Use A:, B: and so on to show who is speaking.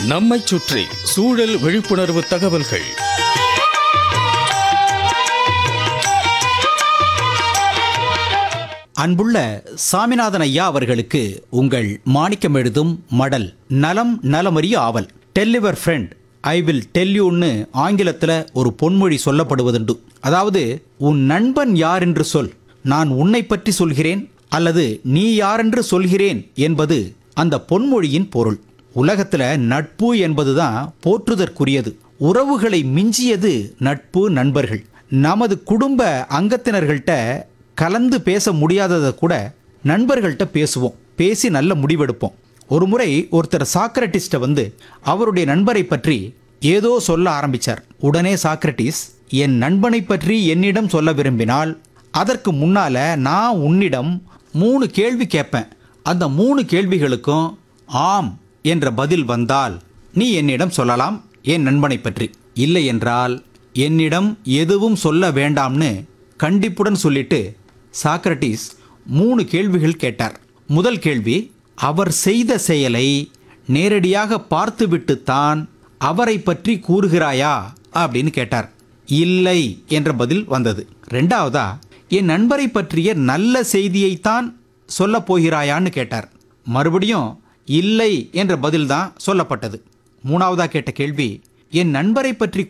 A: நம்மைச் சுற்றி சூழல் விழிப்புணர்வு தகவல்கள்
B: அன்புள்ள சாமிநாதன் ஐயா அவர்களுக்கு உங்கள் மாணிக்கம் எழுதும் மடல் நலம் நலமறிய ஆவல் டெல்லிவர் ஃப்ரெண்ட் ஐ வில் டெல் யூன்னு ஆங்கிலத்தில் ஒரு பொன்மொழி சொல்லப்படுவதுண்டு அதாவது உன் நண்பன் யார் என்று சொல் நான் உன்னை பற்றி சொல்கிறேன் அல்லது நீ யாரென்று சொல்கிறேன் என்பது அந்த பொன்மொழியின் பொருள் உலகத்துல நட்பு என்பதுதான் போற்றுதற்குரியது உறவுகளை மிஞ்சியது நட்பு நண்பர்கள் நமது குடும்ப அங்கத்தினர்கள்ட்ட கலந்து பேச முடியாததை கூட நண்பர்கள்ட்ட பேசுவோம் பேசி நல்ல முடிவெடுப்போம் ஒரு முறை ஒருத்தர் சாக்ரட்டிஸ்ட வந்து அவருடைய நண்பரை பற்றி ஏதோ சொல்ல ஆரம்பிச்சார் உடனே சாக்ரட்டிஸ் என் நண்பனை பற்றி என்னிடம் சொல்ல விரும்பினால் அதற்கு முன்னால நான் உன்னிடம் மூணு கேள்வி கேட்பேன் அந்த மூணு கேள்விகளுக்கும் ஆம் என்ற பதில் வந்தால் நீ என்னிடம் சொல்லலாம் என் நண்பனை பற்றி இல்லை என்றால் என்னிடம் எதுவும் சொல்ல வேண்டாம்னு கண்டிப்புடன் சொல்லிட்டு சாக்ரட்டிஸ் மூணு கேள்விகள் கேட்டார் முதல் கேள்வி அவர் செய்த செயலை நேரடியாக பார்த்துவிட்டுத்தான் அவரை பற்றி கூறுகிறாயா அப்படின்னு கேட்டார் இல்லை என்ற பதில் வந்தது ரெண்டாவதா என் நண்பரை பற்றிய நல்ல செய்தியைத்தான் சொல்லப் போகிறாயான்னு கேட்டார் மறுபடியும் இல்லை என்ற பதில்தான் சொல்லப்பட்டது மூணாவதா கேட்ட கேள்வி என் நண்பரை பற்றி